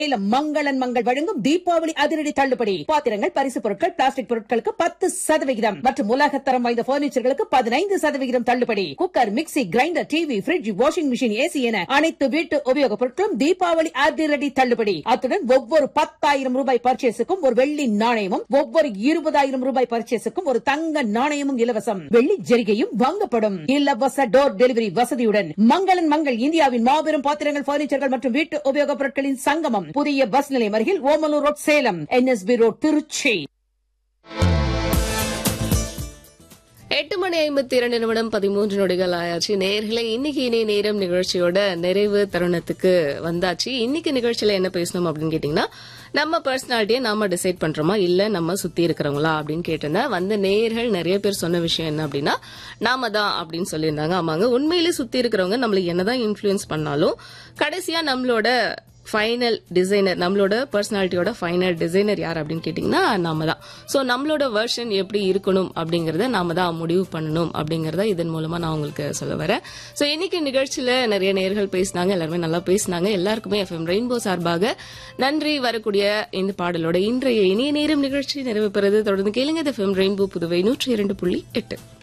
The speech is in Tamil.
சேலம் மங்களன் மங்கள் வழங்கும் தீபாவளி அதிரடி தள்ளுபடி பாத்திரங்கள் பரிசு பொருட்கள் பிளாஸ்டிக் பொருட்களுக்கு பத்து சதவிகிதம் மற்றும் உலகத்தரம் வாய்ந்த பர்னிச்சர்களுக்கு பதினைந்து சதவிகிதம் தள்ளுபடி cooker mixie grinder TV fridge washing machine AC என அனைத்து வீட்டு உபயோகப் பொருட்களும் தீபாவளி அதிரடி தள்ளுபடி அத்துடன் ஒவ்வொரு பத்தாயிரம் ரூபாய் பர்ச்சேஸுக்கும் ஒரு வெள்ளி நாணயமும் ஒவ்வொரு இருபதாயிரம் ரூபாய் பர்ச்சேஸுக்கும் ஒரு தங்க நாணயமும் இலவசம் வெள்ளி ஜெரிகையும் வாங்கப்படும் இலவச டோர் டெலிவரி வசதியுடன் மங்களன் மங்கள் இந்தியாவின் மாபெரும் பாத்திரங்கள் பர்னிச்சர்கள் மற்றும் வீட்டு உபயோகப் பொருட்களின் சங்கமம் புதிய பஸ் நிலையம் அருகில் Omalur road Salem NSB road Trichy எட்டு மணி ஐம்பத்தி இரண்டு நிமிடம் பதிமூன்று நொடிகள் ஆயாச்சு நேர்களை இன்னைக்கு இணைய நேரம் நிகழ்ச்சியோட நிறைவு தருணத்துக்கு வந்தாச்சு இன்னைக்கு நிகழ்ச்சியில என்ன பேசணும் அப்படின்னு கேட்டீங்கன்னா நம்ம பர்சனாலிட்டியை நாம டிசைட் பண்றோமா இல்ல நம்ம சுத்தி இருக்கிறவங்களா அப்படின்னு கேட்டிருந்தேன் வந்த நேயர்கள் நிறைய பேர் சொன்ன விஷயம் என்ன அப்படின்னா நாம தான் அப்படின்னு சொல்லியிருந்தாங்க ஆமாங்க உண்மையிலே சுத்தி இருக்கிறவங்க நம்மள என்னதான் இன்ஃபுளுன்ஸ் பண்ணாலும் கடைசியா நம்மளோட ஃபைனல் டிசைனர் நம்மளோட பர்சனாலிட்டியோட ஃபைனல் டிசைனர் யார் அப்படின்னு கேட்டிங்கன்னா நாம தான் ஸோ நம்மளோட வெர்ஷன் எப்படி இருக்கணும் அப்படிங்கறத நாம தான் முடிவு பண்ணணும் அப்படிங்கறத இதன் மூலமா நான் உங்களுக்கு சொல்ல வரேன் ஸோ இன்னைக்கு நிகழ்ச்சியில நிறைய நேர்கள் பேசினாங்க எல்லாருமே நல்லா பேசினாங்க எல்லாருக்குமே எஃப்எம் ரெயின்போ சார்பாக நன்றி வரக்கூடிய இந்த பாடலோட இன்றைய இனிய நேரம் நிகழ்ச்சி நிறைவு பெறுது தொடர்ந்து கேளுங்க எஃப்எம் ரெயின்போ புதுவை நூற்றி இரண்டு புள்ளி எட்டு